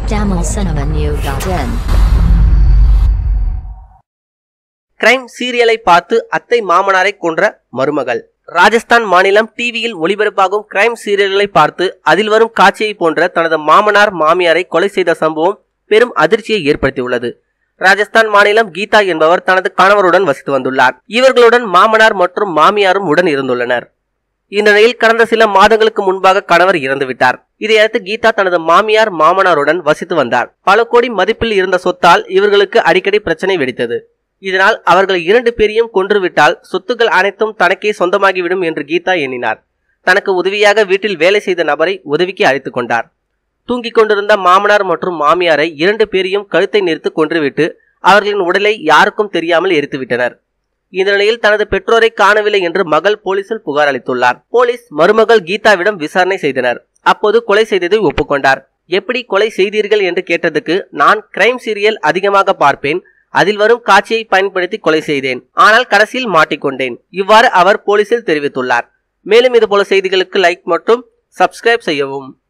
tamilcinemanew.in crime சீரியலை பார்த்து அத்தை மாமனாரை கொன்ற மருமகள் ராஜஸ்தான் மாநிலம் டிவியில் ஒளிபரப்பாகும் கிரைம் சீரியல்களை பார்த்து அதில் வரும் காட்சியை போன்ற தனது மாமனார் மாமியாரை கொலை செய்த சம்பவம் பெரும் அதிர்ச்சியை ஏற்படுத்தியுள்ளது ராஜஸ்தான் மாநிலம் கீதா என்பவர் தனது கணவருடன் வசித்து வந்துள்ளார் இவர்களுடன் மாமனார் மற்றும் மாமியாரும் உடன் இருந்துள்ளனர் இந்த நிலையில் கடந்த சில மாதங்களுக்கு முன்பாக கணவர் இறந்துவிட்டார் இதையடுத்து கீதா தனது மாமியார் மாமனாருடன் வசித்து வந்தார் பல கோடி மதிப்பில் இருந்த சொத்தால் இவர்களுக்கு அடிக்கடி பிரச்சனை வெடித்தது இதனால் அவர்கள் இரண்டு பேரையும் கொன்றுவிட்டால் சொத்துக்கள் அனைத்தும் தனக்கே சொந்தமாகிவிடும் என்று கீதா எண்ணினார் தனக்கு உதவியாக வீட்டில் வேலை செய்த நபரை உதவிக்கு அழைத்துக் கொண்டார் தூங்கிக் கொண்டிருந்த மாமனார் மற்றும் மாமியாரை இரண்டு பேரையும் கழுத்தை நிறுத்து கொன்றுவிட்டு அவர்களின் உடலை யாருக்கும் தெரியாமல் எரித்துவிட்டனர் இந்த நிலையில் தனது பெற்றோரை காணவில்லை என்று மகள் போலீசில் புகார் அளித்துள்ளார் போலீஸ் மருமகள் கீதாவிடம் விசாரணை செய்தனர் அப்போது கொலை செய்ததை ஒப்புக்கொண்டார் எப்படி கொலை செய்தீர்கள் என்று கேட்டதுக்கு நான் கிரைம் சீரியல் அதிகமாக பார்ப்பேன் அதில் வரும் காட்சியை பயன்படுத்தி கொலை செய்தேன் ஆனால் கடைசியில் மாட்டிக்கொண்டேன் இவ்வாறு அவர் போலீசில் தெரிவித்துள்ளார் மேலும் இதுபோல செய்திகளுக்கு லைக் மற்றும் சப்ஸ்கிரைப் செய்யவும்